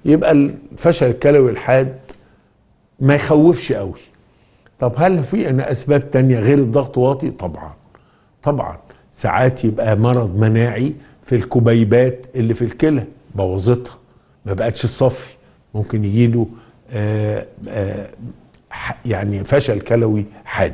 يبقى الفشل الكلوي الحاد ما يخوفش قوي طب هل في أنا اسباب تانية غير الضغط واطي طبعا طبعا ساعات يبقى مرض مناعي في الكبيبات اللي في الكلى بوظتها ما بقتش الصفي ممكن يجيله آه آه ح- يعني فشل كلوي حاد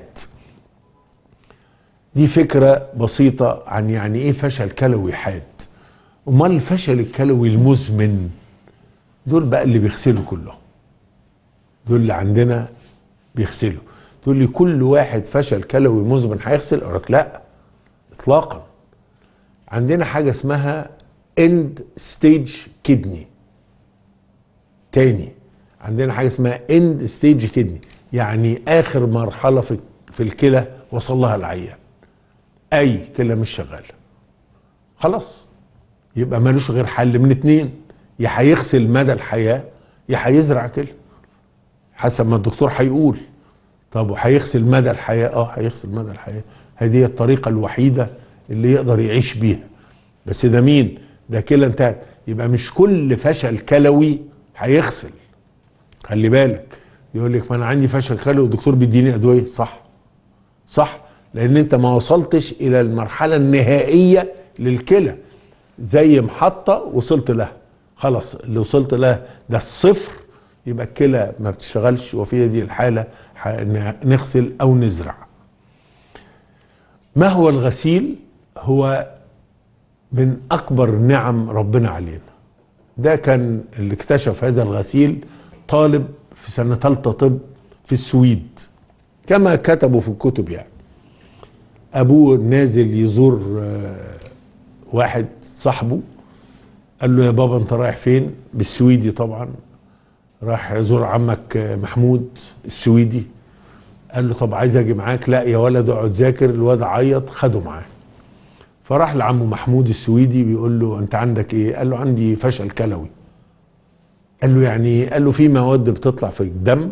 دي فكرة بسيطة عن يعني ايه فشل كلوي حاد امال الفشل الكلوي المزمن دول بقى اللي بيغسلوا كلهم دول اللي عندنا بيغسلوا تقول لي كل واحد فشل كلوي مزمن هيغسل اقول لك لا اطلاقا عندنا حاجه اسمها اند ستيج كدني تاني عندنا حاجه اسمها اند ستيج كدني يعني اخر مرحله في في الكلى وصل لها العيان اي كلى مش شغاله خلاص يبقى ملوش غير حل من اتنين يا هيغسل مدى الحياه يا هيزرع كلى حسب ما الدكتور هيقول طب وهيغسل مدى الحياه اه هيغسل مدى الحياه هذه هي الطريقه الوحيده اللي يقدر يعيش بيها بس ده مين ده كلى انتهت يبقى مش كل فشل كلوي هيغسل خلي بالك يقول لك ما انا عندي فشل كلوي والدكتور بيديني ادويه صح صح لان انت ما وصلتش الى المرحله النهائيه للكلى زي محطه وصلت لها خلاص اللي وصلت لها ده الصفر يبقى الكلى ما بتشتغلش وفي هذه الحاله ح- نغسل او نزرع ما هو الغسيل هو من اكبر نعم ربنا علينا ده كان اللي اكتشف هذا الغسيل طالب في سنه ثالثه طب في السويد كما كتبوا في الكتب يعني ابوه نازل يزور آه، واحد صاحبه قال له يا بابا انت رايح فين بالسويدي طبعا راح يزور عمك آه، محمود السويدي قال له طب عايز اجي معاك لا يا ولد اقعد ذاكر الواد عيط خده معاه فراح لعمه محمود السويدي بيقول له انت عندك ايه قال له عندي فشل كلوي قال له يعني ايه قال له في مواد بتطلع في الدم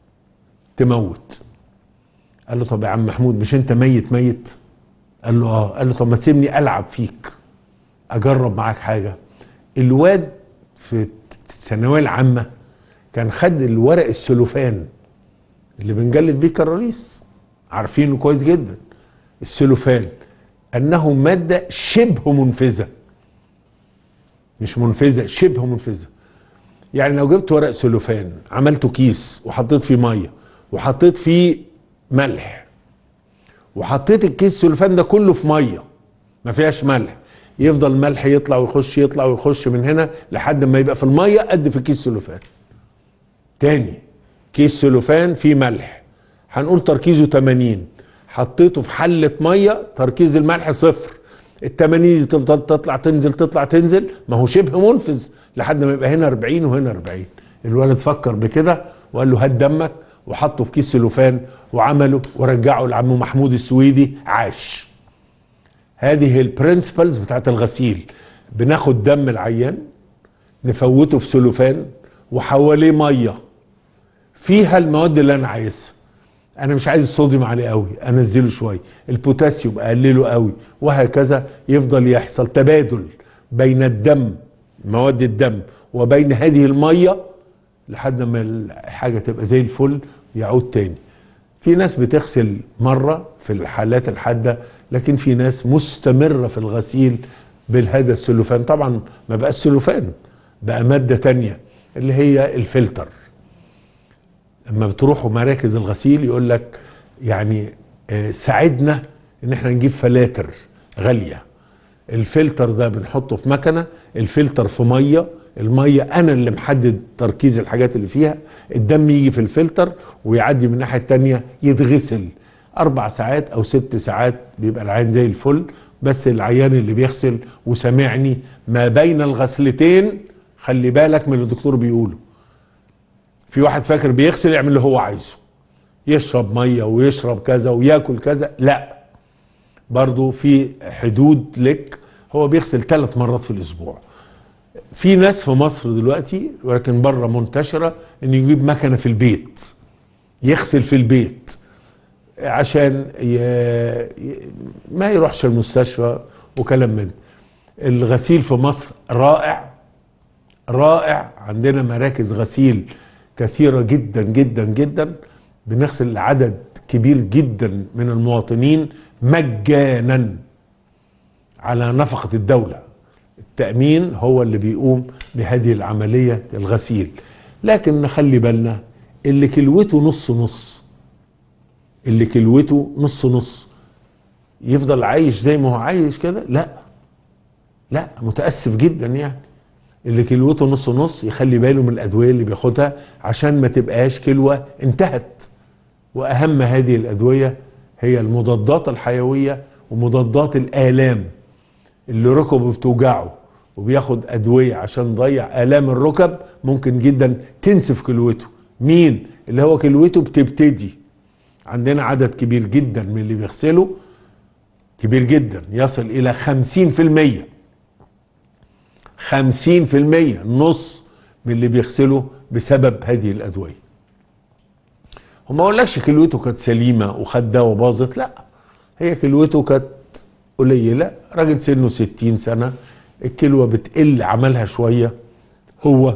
تموت قال له طب يا عم محمود مش انت ميت ميت قال له اه قال له طب ما تسيبني العب فيك اجرب معاك حاجه الواد في الثانويه العامه كان خد الورق السلوفان اللي بنجلد بيه كراريس عارفينه كويس جدا السلوفان انه ماده شبه منفذه مش منفذه شبه منفذه يعني لو جبت ورق سلوفان عملته كيس وحطيت فيه ميه وحطيت فيه ملح وحطيت الكيس السلوفان ده كله في ميه ما فيهاش ملح يفضل الملح يطلع ويخش يطلع ويخش من هنا لحد ما يبقى في الميه قد في كيس سلوفان تاني كيس سلوفان فيه ملح هنقول تركيزه 80 حطيته في حلة مية تركيز الملح صفر ال 80 دي تفضل تطلع تنزل تطلع تنزل ما هو شبه منفذ لحد ما يبقى هنا 40 وهنا 40 الولد فكر بكده وقال له هات دمك وحطه في كيس سلوفان وعمله ورجعه لعمه محمود السويدي عاش هذه البرنسبلز بتاعت الغسيل بناخد دم العيان نفوته في سلوفان وحواليه ميه فيها المواد اللي انا عايزها انا مش عايز الصوديوم عالي قوي انزله شويه البوتاسيوم اقلله قوي وهكذا يفضل يحصل تبادل بين الدم مواد الدم وبين هذه الميه لحد ما الحاجه تبقى زي الفل يعود تاني في ناس بتغسل مره في الحالات الحاده لكن في ناس مستمره في الغسيل بالهذا السلوفان طبعا ما بقى السلوفان بقى ماده تانية اللي هي الفلتر لما بتروحوا مراكز الغسيل يقول لك يعني آه، ساعدنا ان احنا نجيب فلاتر غاليه الفلتر ده بنحطه في مكنه الفلتر في ميه الميه انا اللي محدد تركيز الحاجات اللي فيها الدم يجي في الفلتر ويعدي من الناحيه التانيه يتغسل اربع ساعات او ست ساعات بيبقى العين زي الفل بس العيان اللي بيغسل وسامعني ما بين الغسلتين خلي بالك من اللي الدكتور بيقوله في واحد فاكر بيغسل يعمل اللي هو عايزه يشرب ميه ويشرب كذا وياكل كذا لا برضو في حدود لك هو بيغسل ثلاث مرات في الاسبوع في ناس في مصر دلوقتي ولكن بره منتشره ان يجيب مكنه في البيت يغسل في البيت عشان ي... ي- ما يروحش المستشفى وكلام من ده. الغسيل في مصر رائع رائع عندنا مراكز غسيل كثيره جدا جدا جدا بنغسل عدد كبير جدا من المواطنين مجانا على نفقه الدوله التامين هو اللي بيقوم بهذه العمليه الغسيل لكن نخلي بالنا اللي كلوته نص نص اللي كلوته نص نص يفضل عايش زي ما هو عايش كده لا لا متاسف جدا يعني اللي كلوته نص نص يخلي باله من الادويه اللي بياخدها عشان ما تبقاش كلوه انتهت واهم هذه الادويه هي المضادات الحيويه ومضادات الالام اللي ركبه بتوجعه وبياخد ادويه عشان يضيع الام الركب ممكن جدا تنسف كلوته مين اللي هو كلوته بتبتدي عندنا عدد كبير جدا من اللي بيغسلوا كبير جدا يصل الى خمسين في المية خمسين في المية نص من اللي بيغسلوا بسبب هذه الأدوية وما اقولكش كلوته كانت سليمة وخد دواء باظت لا هي كلوته كانت قليلة راجل سنه ستين سنة الكلوة بتقل عملها شوية هو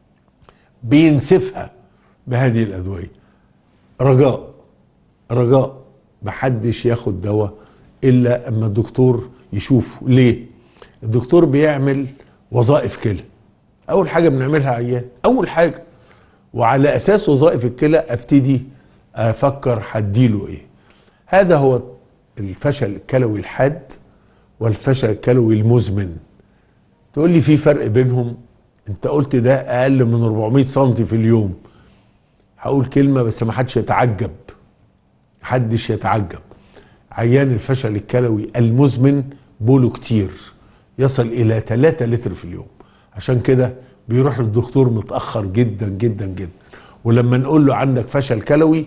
بينسفها بهذه الأدوية رجاء رجاء محدش ياخد دواء الا اما الدكتور يشوفه ليه الدكتور بيعمل وظائف كلى اول حاجه بنعملها عيان اول حاجه وعلى اساس وظائف الكلى ابتدي افكر هديله ايه هذا هو الفشل الكلوي الحاد والفشل الكلوي المزمن تقول لي في فرق بينهم انت قلت ده اقل من 400 سم في اليوم هقول كلمه بس ما حدش يتعجب محدش يتعجب عيان الفشل الكلوي المزمن بوله كتير يصل الى 3 لتر في اليوم عشان كده بيروح للدكتور متاخر جدا جدا جدا ولما نقول له عندك فشل كلوي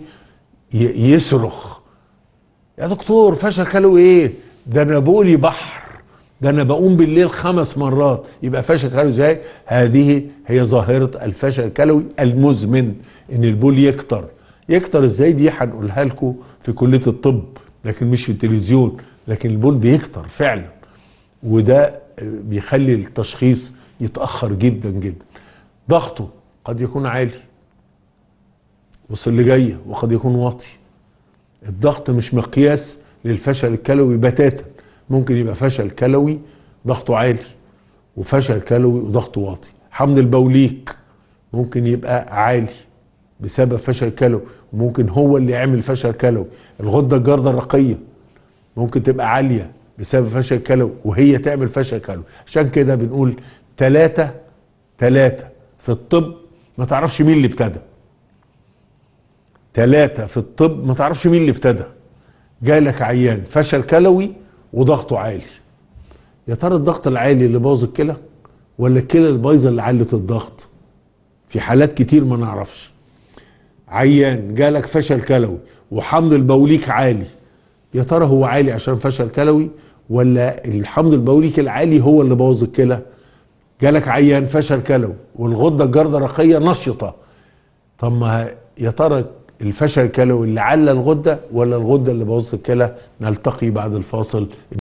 يصرخ يا دكتور فشل كلوي ايه ده انا بولي بحر ده انا بقوم بالليل خمس مرات يبقى فشل كلوي ازاي هذه هي ظاهره الفشل الكلوي المزمن ان البول يكتر يكتر ازاي دي هنقولها لكم في كليه الطب لكن مش في التلفزيون لكن البول بيكتر فعلا وده بيخلي التشخيص يتاخر جدا جدا ضغطه قد يكون عالي بص اللي جايه وقد يكون واطي الضغط مش مقياس للفشل الكلوي بتاتا ممكن يبقى فشل كلوي ضغطه عالي وفشل كلوي وضغطه واطي حمض البوليك ممكن يبقى عالي بسبب فشل كلوي وممكن هو اللي يعمل فشل كلوي الغده الجارده الرقيه ممكن تبقى عاليه بسبب فشل كلوي وهي تعمل فشل كلوي عشان كده بنقول ثلاثة ثلاثة في الطب ما تعرفش مين اللي ابتدى ثلاثة في الطب ما تعرفش مين اللي ابتدى جالك عيان فشل كلوي وضغطه عالي يا ترى الضغط العالي اللي باظ الكلى ولا الكلى البايظه اللي علت الضغط في حالات كتير ما نعرفش عيان جالك فشل كلوي وحمض البوليك عالي يا ترى هو عالي عشان فشل كلوي ولا الحمض البوليك العالي هو اللي بوظ الكلى جالك عيان فشل كلوي والغده الجارده الرقيه نشطه طب ما يا ترى الفشل الكلوي اللي على الغده ولا الغده اللي بوظت الكلى نلتقي بعد الفاصل